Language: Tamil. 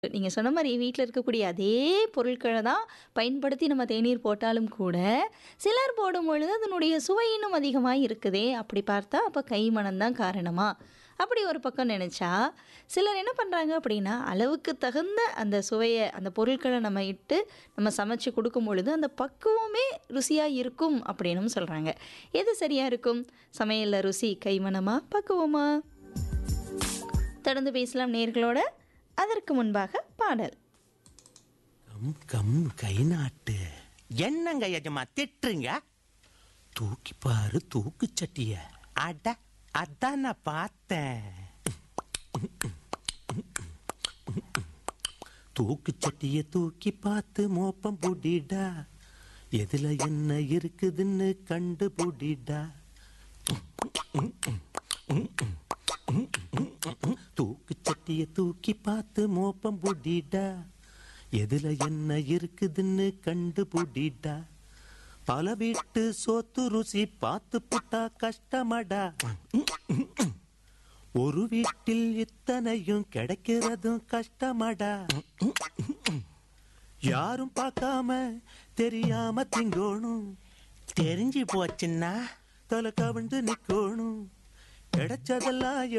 நீங்க சொன்ன மாரி வீட்ல இருக்கக்கூடிய அதே பொருட்கள தான் பயன்படுத்தி நம்ம தேநீர் போட்டாலும் கூட, சிலர் போடும்பொழுது அதனுடைய சுவை இன்னும் அதிகமா இருக்குதே! அப்படி பார்த்தா அப்ப கை மணம் தான் காரணமா? அப்படி ஒரு பக்கம் நெனச்சா, சிலர் என்ன பண்றாங்க அப்படின்னா, அளவுக்கு தகுந்த அந்த சுவைய அந்த பொருட்கள நம்ம இட்டு நம்ம சமைச்சு குடுக்கும் பொழுது, அந்த பக்குவமே ருசியா இருக்கும் அப்படின்னும் சொல்றாங்க. எது சரியா இருக்கும்? சமையல்ல ருசி கைமணமா? பக்குவமா? தொடர்ந்து பேசலாம் நேயர்களோட. அதற்கு முன்பாக பாடல். கம் கம் கை நாட்டு என்னங்க எஜமா திட்டுறீங்க தூக்கி பாரு தூக்கு சட்டிய அட அதான் நான் பார்த்தேன் தூக்கு சட்டிய தூக்கி பார்த்து மோப்பம் புடிடா எதுல என்ன இருக்குதுன்னு கண்டு புடிடா தூக்கு சட்டிய தூக்கி பார்த்து மோப்பம் புடிடா எதுல என்ன இருக்குதுன்னு கண்டு புடிடா பல வீட்டு சோத்து ருசி பார்த்து புட்டா கஷ்டமடா ஒரு வீட்டில் இத்தனையும் கிடைக்கிறதும் கஷ்டமடா யாரும் பார்க்காம தெரியாம திங்கோணும் தெரிஞ்சு போச்சுன்னா தலை கவிழ்ந்து நிக்கோணும் கிடைச்சதெல்லாம்